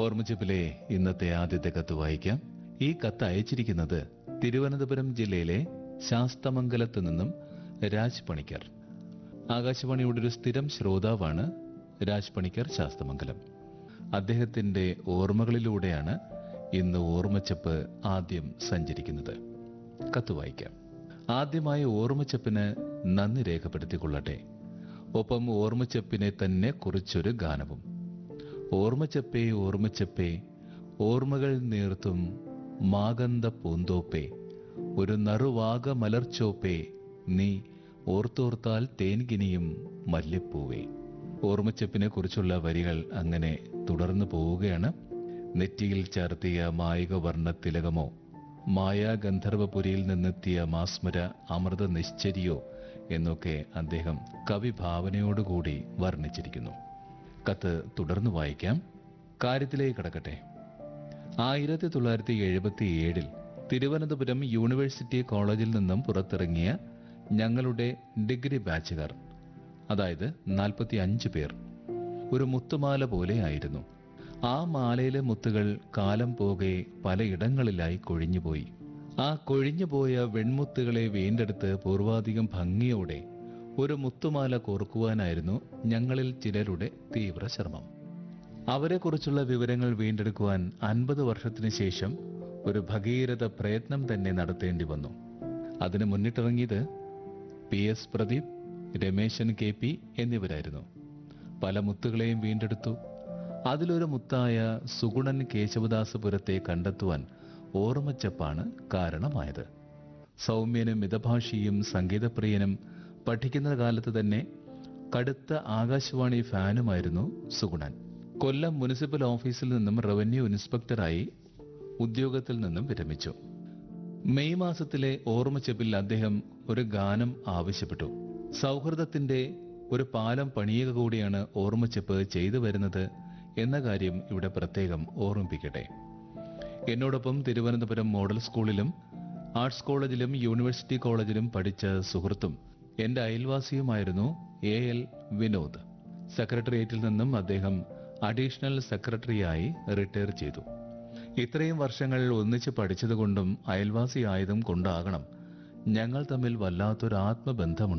ഓർമ്മച്ചിപ്പിലെ ഇന്നത്തെ ആദ്യത്തെ കത്ത് വായിക്കാം ഈ കത്ത് അയച്ചിരിക്കുന്നത് തിരുവനന്തപുരം ജില്ലയിലെ ശാസ്തമംഗലത്ത് നിന്നും രാജ് പണിക്കർ ആകാശവാണിയുടെ ഒരു സ്ഥിരം ശ്രോതാവാണ് രാജ് പണിക്കർ ശാസ്തമംഗലം അദ്ദേഹത്തിന്റെ ഓർമ്മകളിലൂടെയാണ് ഇന്ന് ഓർമ്മച്ചപ്പ് ആദ്യം സഞ്ചരിക്കുന്നത് കത്ത് വായിക്കാം ആദ്യമായി ഓർമ്മച്ചപ്പിന് നന്ദി രേഖപ്പെടുത്തിക്കൊള്ളട്ടെ ഒപ്പം ഓർമ്മച്ചപ്പിനെ തന്നെ കുറിച്ചൊരു ഗാനവും ഓർമ്മച്ചപ്പേ ഓർമ്മച്ചപ്പേ ഓർമ്മകൾ നീർത്തും മാഗന്ധ പൂന്തോപ്പേ ഒരു നറുവാക മലർച്ചോപ്പേ നീ ഓർത്തോർത്താൽ തേൻകിനിയും മല്ലിപ്പൂവേ ഓർമ്മച്ചപ്പിനെ കുറിച്ചുള്ള വരികൾ അങ്ങനെ തുടർന്നു പോവുകയാണ് നെറ്റിയിൽ ചാർത്തിയ മായിക വർണ്ണ തിലകമോ മായാ ഗന്ധർവപുരിയിൽ നിന്നെത്തിയ മാസ്മര അമൃത നിശ്ചരിയോ എന്നൊക്കെ അദ്ദേഹം കവിഭാവനയോടുകൂടി വർണ്ണിച്ചിരിക്കുന്നു കത്ത് തുടർന്ന് വായിക്കാം കാര്യത്തിലേക്ക് കടക്കട്ടെ ആയിരത്തി തൊള്ളായിരത്തി എഴുപത്തി ഏഴിൽ തിരുവനന്തപുരം യൂണിവേഴ്സിറ്റി കോളേജിൽ നിന്നും പുറത്തിറങ്ങിയ ഞങ്ങളുടെ ഡിഗ്രി ബാച്ചുകാർ അതായത് നാൽപ്പത്തി അഞ്ച് പേർ ഒരു മുത്തുമാല പോലെയായിരുന്നു ആ മാലയിലെ മുത്തുകൾ കാലം പോകെ പലയിടങ്ങളിലായി കൊഴിഞ്ഞുപോയി ആ കൊഴിഞ്ഞുപോയ വെൺമുത്തുകളെ വീണ്ടെടുത്ത് പൂർവാധികം ഭംഗിയോടെ ഒരു മുത്തുമാല കോർക്കുവാനായിരുന്നു ഞങ്ങളിൽ ചിലരുടെ തീവ്ര ശ്രമം അവരെക്കുറിച്ചുള്ള വിവരങ്ങൾ വീണ്ടെടുക്കുവാൻ അൻപത് വർഷത്തിന് ശേഷം ഒരു ഭഗീരഥ പ്രയത്നം തന്നെ നടത്തേണ്ടി വന്നു അതിന് മുന്നിട്ടിറങ്ങിയത് P S Pradeep Rameshan K P എന്നിവരായിരുന്നു പല മുത്തുകളെയും വീണ്ടെടുത്തു അതിലൊരു മുത്തായ സുഗുണൻ കേശവദാസപുരത്തെ കണ്ടെത്തുവാൻ ഓർമ്മച്ചപ്പാണ് കാരണമായത് സൗമ്യനും മിതഭാഷിയും സംഗീതപ്രിയനും പഠിക്കുന്ന കാലത്ത് തന്നെ കടുത്ത ആകാശവാണി ഫാനുമായിരുന്നു സുഗുണൻ കൊല്ലം മുനിസിപ്പൽ ഓഫീസിൽ നിന്നും റവന്യൂ ഇൻസ്പെക്ടറായി ഉദ്യോഗത്തിൽ നിന്നും വിരമിച്ചു മെയ് മാസത്തിലെ ഓർമ്മച്ചപ്പിൽ അദ്ദേഹം ഒരു ഗാനം ആവശ്യപ്പെട്ടു സൗഹൃദത്തിന്റെ ഒരു പാലം പണിയുക കൂടിയാണ് ഓർമ്മച്ചപ്പ് ചെയ്തു വരുന്നത് എന്ന കാര്യം ഇവിടെ പ്രത്യേകം ഓർമ്മിപ്പിക്കട്ടെ എന്നോടൊപ്പം തിരുവനന്തപുരം മോഡൽ സ്കൂളിലും ആർട്സ് കോളേജിലും യൂണിവേഴ്സിറ്റി കോളേജിലും പഠിച്ച സുഹൃത്തും എന്റെ അയൽവാസിയുമായിരുന്നു എ എൽ വിനോദ് സെക്രട്ടേറിയറ്റിൽ നിന്നും അദ്ദേഹം അഡീഷണൽ സെക്രട്ടറിയായി റിട്ടയർ ചെയ്തു ഇത്രയും വർഷങ്ങൾ ഒന്നിച്ച് പഠിച്ചതുകൊണ്ടും അയൽവാസിയായതും കൊണ്ടാകണം ഞങ്ങൾ തമ്മിൽ വല്ലാത്തൊരു ആത്മബന്ധമുണ്ട്